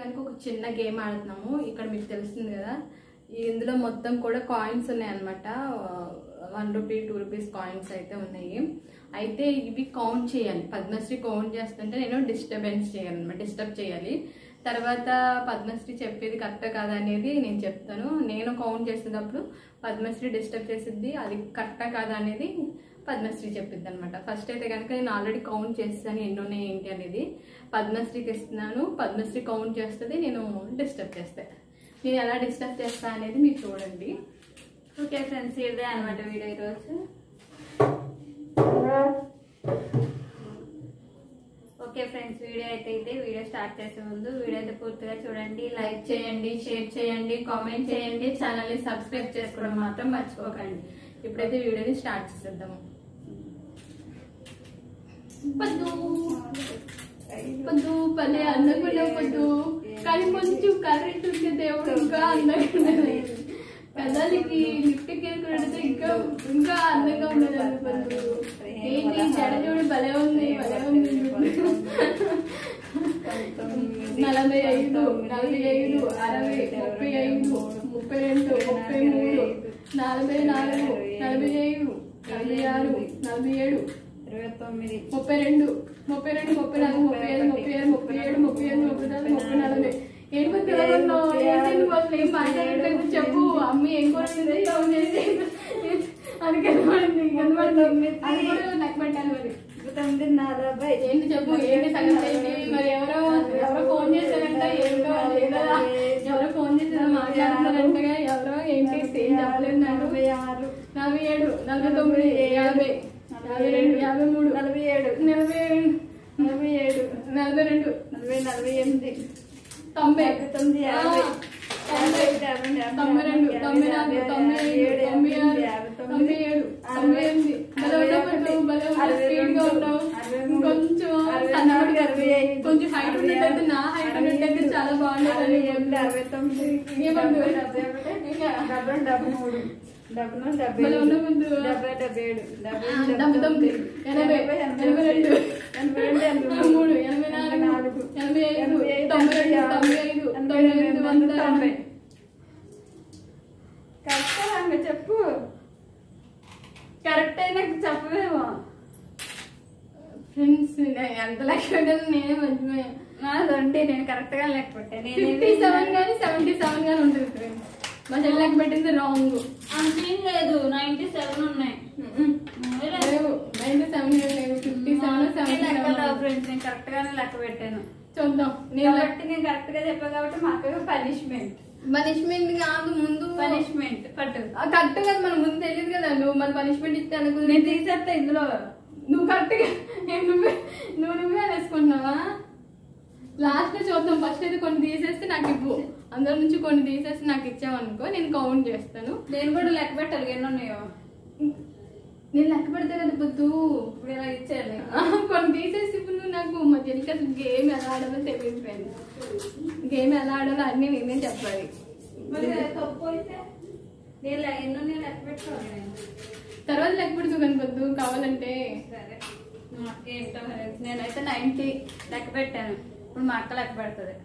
కనుక ఒక చిన్న గేమ్ ఆడుతున్నాము ఇక్కడ మీకు తెలుస్తుంది కదా ఇందులో మొత్తం కూడా కాయిన్స్ ఉన్నాయి అనమాట one rupee two rupees coins అయితే ఉన్నాయి అయితే ఇవి కౌంట్ చేయాలి పద్మశ్రీ కౌంట్ చేస్తుంటే నేను డిస్టర్బెన్స్ చేయాలి అనమాట డిస్టర్బ్ చేయాలి తర్వాత పద్మశ్రీ చెప్పేది కరెక్ట్ కాదా అనేది నేను చెప్తాను నేను కౌంట్ చేసేటప్పుడు పద్మశ్రీ డిస్టర్బ్ చేసిద్ది అది కరెక్టా కాదా అనేది పద్మశ్రీ చెప్పిద్ది అనమాట ఫస్ట్ అయితే కనుక నేను ఆల్రెడీ కౌంట్ చేస్తాను ఎన్ని ఉన్నాయి ఏంటి అనేది పద్మశ్రీకి ఇస్తున్నాను పద్మశ్రీ కౌంట్ చేస్తుంది నేను డిస్టర్బ్ చేస్తాను నేను ఎలా డిస్టర్బ్ చేస్తా అనేది మీరు చూడండి ఓకే ఫ్రెండ్స్ ఇదే అనమాట వీడియో ఈరోజు ఓకే ఫ్రెండ్స్ వీడియో అయితే ఇదే వీడియో స్టార్ట్ చేసే ముందు వీడియో అయితే పూర్తిగా చూడండి లైక్ లైక్ చేయండి షేర్ చేయండి కామెంట్ చేయండి ఛానల్ ని సబ్స్క్రైబ్ చేసుకోవడం మాత్రం మర్చిపోకండి ఇప్పుడైతే వీడియోని స్టార్ట్ చేసేద్దాము పద్దు పద్దు భలే అందకుండా పద్దు కానీ కొంచెం కరెంట్ ఉంటే దేవుడు ఇంకా అందంగా ఉండేది పెదాలకి లిఫ్ట్ కేసుకుంటే ఇంకా ఇంకా అందంగా ఉండేది పద్దు ఏంటి జడ చూడు భలే ఉంది భలే ఉంది నలభై ఐదు నలభై ఐదు అరవై ముప్పై ఐదు ముప్పై రెండు ముప్పై మూడు నలభై నాలుగు నలభై ఐదు నలభై ఆరు నలభై ఏడు ఇరవై తొమ్మిది ముప్పై రెండు ముప్పై రెండు ముప్పై నాలుగు ముప్పై ఐదు ముప్పై ఆరు ముప్పై ఏడు ముప్పై ఎనిమిది ముప్పై తొమ్మిది ముప్పై నలభై ఏంటి మరి తెలవన్నావు? ఏంటి నువ్వు అసలు ఏం మాట్లాడట్లేదు చెప్పు అమ్మ ఏం కోరుతుంది ఫోన్ చేసి అది కనబడింది కనబడింది అది కూడా నాకు పెట్టాలి మరి ఇరవై తొమ్మిది నలభై ఏంటి చెప్పు ఏంటి సంగతి ఏంటి మరి ఎవరో ఎవరో ఫోన్ చేశారంట ఏంటో లేదా ఎవరో ఫోన్ చేశారో మాట్లాడుతున్నారంటగా ఎవరో ఏంటి ఏం చెప్పలేదు నాకు నలభై ఆరు నలభై ఏడు నలభై తొమ్మిది యాభై యాభై రెండు యాభై మూడు నలభై ఏడు నలభై ఏడు నలభై ఏడు నలభై రెండు నలభై నలభై ఎనిమిది తొంభై యాభై తొమ్మిది యాభై తొంభై యాభై యాభై తొంభై రెండు తొంభై నాలుగు తొంభై ఐదు తొంభై ఆరు తొంభై ఏడు తొంభై ఎనిమిది భలే ఉండవు భలే ఉండవు స్పీడ్ గా ఉండవు కొంచెం సన్నగా అరవై ఐదు కొంచెం హైట్ ఉన్నట్టయితే నా హైట్ ఉన్నట్టయితే చాలా బాగుండేది ఎనిమిది అరవై తొమ్మిది ఏమంటావు? డెబ్బై ఒకటి ఇంకా డెబ్బై రెండు డెబ్బై మూడు డెబ్బై నాలుగు డెబ్బై భలే ఐదు, ఉండవు ముందు. డెబ్బై డెబ్బై ఏడు డెబ్బై ఆ, ఎనిమిది, డెబ్బై తొమ్మిది ఎనభై ఎనభై రెండు ఎనభై రెండు ఎనభై మూడు ఎనభై నాలుగు ఎనభై ఐదు తొంభై రెండు తొంభై ఐదు తొంభై ఎనిమిది వంద తొంభై కరెక్ట్ చెప్పు కరెక్ట్ అయినా చెప్పవేమో ఫ్రెండ్స్ ఎంత లెక్క పెట్టాను నేనే మర్చిపోయాను నాదండి నేను కరెక్ట్ గా లెక్క పెట్టాను ఫిఫ్టీ సెవెన్ కానీ సెవెంటీ సెవెన్ కానీ ఉంటుంది ఫ్రెండ్స్ మా చెల్లి లెక్క పెట్టింది రాంగ్ అంతేం లేదు నైన్టీ సెవెన్ ఉన్నాయి లేవు నైన్టీ సెవెన్ లేవు fifty seven seventy seven friends నేను కరెక్ట్ గానే లెక్క పెట్టాను చూద్దాం నేను కాబట్టి నేను కరెక్ట్ గా చెప్పాను కాబట్టి మాకు పనిష్మెంట్ పనిష్మెంట్ కాదు ముందు పనిష్మెంట్ పట్టు కరెక్ట్ గా మన ముందు తెలియదు కదా నువ్వు మన పనిష్మెంట్ ఇస్తే అనుకుంది నేను తీసేస్తా ఇందులో నువ్వు కరెక్ట్ గా నేను నువ్వే నువ్వు నువ్వే అనేసుకుంటున్నావా లాస్ట్ లో చూద్దాం ఫస్ట్ అయితే కొన్ని తీసేస్తే నాకు ఇవ్వు అందరి నుంచి కొన్ని తీసేసి నాకు ఇచ్చావనుకో నేను కౌంట్ చేస్తాను నేను కూడా లెక్క పెట్టాలి ఎన్ని ఉన్నాయో నేను లెక్క పెడతా కదా పొద్దు ఇప్పుడు ఇలా ఇచ్చేయాలి కొన్ని తీసేసి ఇప్పుడు నువ్వు నాకు మా చెల్లికి అసలు గేమ్ ఎలా ఆడాలో తెలియదు ఫ్రెండ్స్ గేమ్ ఎలా ఆడాలో అన్ని నేనే చెప్పాలి మరి తప్పు అయితే నేను లె- ఎన్ని ఉన్నాయో లెక్క పెట్టుకోవాలి నేను. తర్వాత లెక్క పెడుతూ కనుకొద్దు కావాలంటే సరే మా అక్క ఏంటో మరి. నేనైతే నైన్టీ లెక్క పెట్టాను ఇప్పుడు మా అక్క లెక్క పెడుతుంది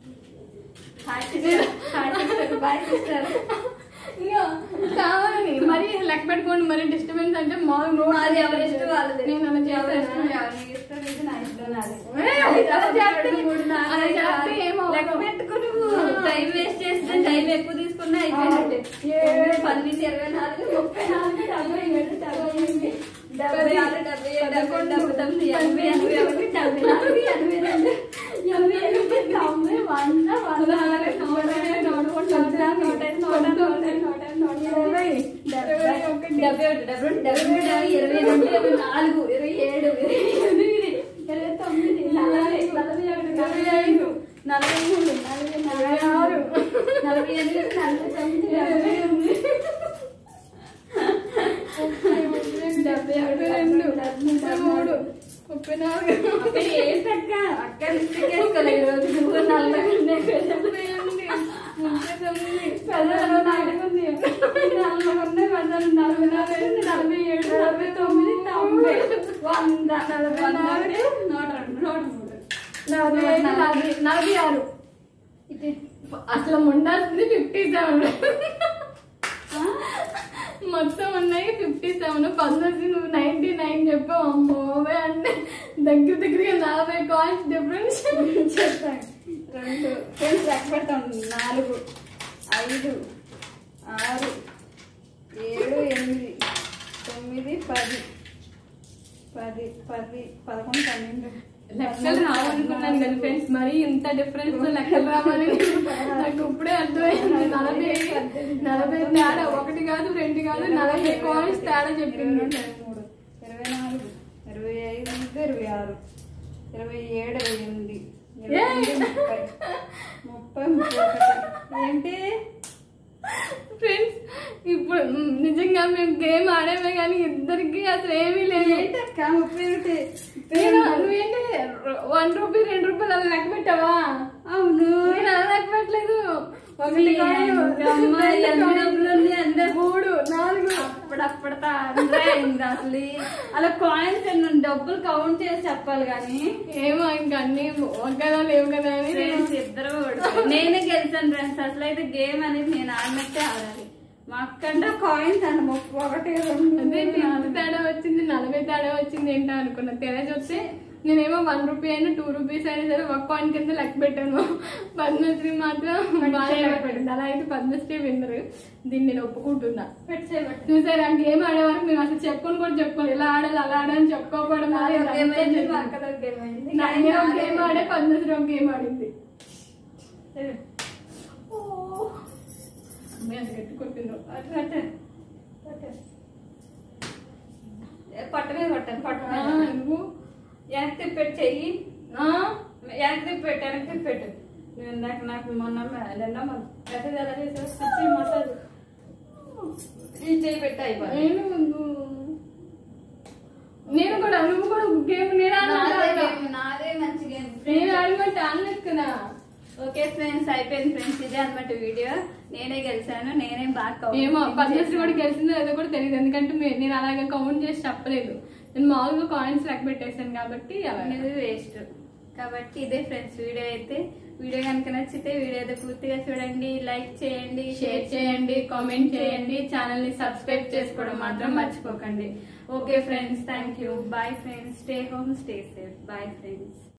hi sister hi sister bye sister ఇంకా కావాలని మరి లెక్క పెట్టుకోండి మరి డిస్టర్బెన్స్ అంటే మా నోట్ అది ఎవరి ఇష్టం వాళ్ళది నేను అలా ఎవరి ఇష్టం చేస్తాను ఎవరి ఇష్టం ఇది నా ఇష్టం నాది. ఏయ్, అది అలా చేస్తే- రెండు, మూడు, నాలుగు, అలా ఐదు, చేస్తే ఆరు. ఏం అవ్వదు. లెక్క పెట్టుకో నువ్వు టైం వేస్ట్ చేస్తే టైం ఎక్కువ తీసుకున్నా అయిపోయినట్టే ఏడు, పన్నెండు ఇరవై నాలుగు ముప్పై నాలుగు డెబ్బై ఏడు డెబ్బై ఎనిమిది డెబ్బై ఆరు డెబ్బై ఏడు డెబ్బై డెబ్బై తొమ్మిది ఎనభై ఎనభై ఒకటి డెబ్బై నాలుగు ఎనభై రెండు ఎనభై ఎనిమిది తొంభై వంద వంద నాలుగు నూట ఐదు, నూట మూడు, నూట నాలుగు, నూట ఐదు, నూట ఆరు, నూట ఏడు, నూట ఎనిమిది, నూట ఇరవై, డెబ్బై ఒకటి, డెబ్బై ఒకటి, డెబ్బై రెండు, డెబ్బై మూడు, డెబ్బై ఇరవై రెండు, ఇరవై నాలుగు, ఇరవై ఏడు, ఇరవై ఎనిమిది, ఇరవై తొమ్మిది, నలభై, నలభై ఒకటి, నలభై ఐదు, నలభై మూడు, నలభై నలభై ఆరు, నలభై ఎనిమిది, నలభై తొమ్మిది, నలభై ఎనిమిది. డెబ్బై ఒకటి రెండు ముప్పై మూడు ముప్పై నాలుగు అక్క ఏంటక్క అక్క లిప్స్టిక్ వేసుకోలే ఈరోజు నువ్వు నల్లగా ఉన్నాయి కదా. ముప్పై ఎనిమిది ముప్పై తొమ్మిది పెదాలు నాలుగు ఉంది. నల్లగా ఉన్నాయి పెదాలు నలభై నాలుగు ఉంది, నలభై ఏడు నలభై తొమ్మిది తొంభై వంద నలభై నాలుగు నూట రెండు నూట మూడు నలభై ఐదు నలభై నలభై ఆరు ఇటు అసలు ఉండాల్సింది ఫిఫ్టీ సెవెన్ ఆ? మొత్తం ఉన్నాయి ఫిఫ్టీ సెవెన్ పద్మశ్రీ నువ్వు నైన్టీ నైన్ చెప్పావు అమ్మోవే అంటే దగ్గర దగ్గరగా నలభై కాయిన్స్ డిఫరెన్స్ చెప్తాను రెండు ఫ్రెండ్స్ లెక్క పెడతాం నాలుగు ఐదు ఆరు ఏడు ఎనిమిది తొమ్మిది పది పది పది పదకొండు పన్నెండు లెక్కలు రావాలనుకున్నాను కానీ ఫ్రెండ్స్ మరి ఇంత డిఫరెన్స్ లెక్కలు రావాలి నాకు ఇప్పుడే అర్థమైంది నలభై నలభై తేడా ఒకటి కాదు రెండు కాదు నలభై కాయిన్స్ తేడా చెప్పింది ఇరవై మూడు ఇరవై నాలుగు ఇరవై ఐదు ఇరవై ఆరు ఇరవై ఏడు ఇరవై ఎనిమిది ఇరవై ఎనిమిది, ముప్పై ముప్పై ముప్పై ఒకటి ఏంటి ఫ్రెండ్స్ ఇప్పుడు మ్, నిజంగా మేము గేమ్ ఆడేమే కానీ ఇద్దరికి అసలు ఏమీ లేదు ఏంటక్క ముప్పై ఒకటి నేను నువ్వేంటి వన్ రూపీ రెండు రూపాయలు అలా లెక్క పెట్టావా అవును నేను అలా లెక్క పెట్టలేదు ఒకటి కాదు, అమ్మ, రెండు ఎన్ని కాదు, డబ్బులు ఉన్నాయి అందరు? మూడు నాలుగు అప్పుడప్పుడు తాండ్రే అయింది అసలు అలా కాయిన్స్ డబ్బులు కౌంట్ చేసి చెప్పాలి కానీ ఏమో ఇంకా అన్ని ఒకేలా లేవు కదా అని నేను ఫ్రెండ్స్ ఇద్దరు ఓడిపోయారు. నేనే గెలిచాను ఫ్రెండ్స్ అసలు అయితే గేమ్ అనేది నేను ఆడినట్టే ఆడాలి మా అక్కంటే కాయిన్స్ అండి ముప్పై ఒకటి రెండు అదే ఎంత తేడా వచ్చింది నలభై తేడా వచ్చింది ఏంటో అనుకున్నా తెర చూస్తే నేనేమో వన్ రూపీ అయినా టూ రూపీస్ అయినా సరే ఒక కాయిన్ కింద లెక్క పెట్టాను పద్మశ్రీ మాత్రం బాగా లెక్క పెట్టింది అలా అయితే పద్మశ్రీ విన్నరు దీన్ని నేను ఒప్పుకుంటున్నా పెట్టేయబట్టి చూసారు ఆ గేమ్ ఆడే వరకు మేము అసలు చెప్పుకొని కూడా చెప్పుకోవాలి ఇలా ఆడాలి అలా ఆడాలని చెప్పుకోకపోవడం వల్ల ఇదంతా జరిగింది. నా- నేను ఒక గేమ్ ఆడే పద్మశ్రీ ఒక గేమ్ ఆడింది అమ్మాయి అంత గట్టి కొట్టిందో పట్ట మీద పట్టాను పట్ట ఆ, మీద నువ్వు వెనక్కి తిప్పెట్టు చెయ్యి ఆ, వెనక్కి తిప్పెట్టు వెనక్కి తిప్పెట్టు నువ్వు ఇందాక నాకు మొన్న రెండో మెసేజ్ ఎలా చేసావు స్విచ్ మసాజ్ ఈ చెయ్యి పెట్టి అయిపోయి నేను నువ్వు- నేను కూడా నువ్వు కూడా గేమ్ నేను ఆడాలి నాదే మంచి గేమ్ నేను ఆడమంటే ఆడలేదు కదా ఓకే ఫ్రెండ్స్ అయిపోయింది ఫ్రెండ్స్ ఇదే అనమాట వీడియో నేనే గెలిచాను నేనే బాగా ఏమో పద్మశ్రీ కూడా గెలిచిందో లేదో కూడా తెలియదు ఎందుకంటే మే- నేను అలాగే కౌంట్ చేసి చెప్పలేదు నేను మామూలుగా కాయిన్స్ లెక్క పెట్టేశాను కాబట్టి అలా అనేది వేస్ట్ కాబట్టి ఇదే ఫ్రెండ్స్ వీడియో అయితే వీడియో కనుక నచ్చితే వీడియో అయితే పూర్తిగా చూడండి లైక్ చేయండి షేర్ చేయండి కామెంట్ చేయండి ఛానల్ ని సబ్స్క్రైబ్ చేసుకోవడం మాత్రం మర్చిపోకండి okay friends thank you bye friends stay home stay safe bye friends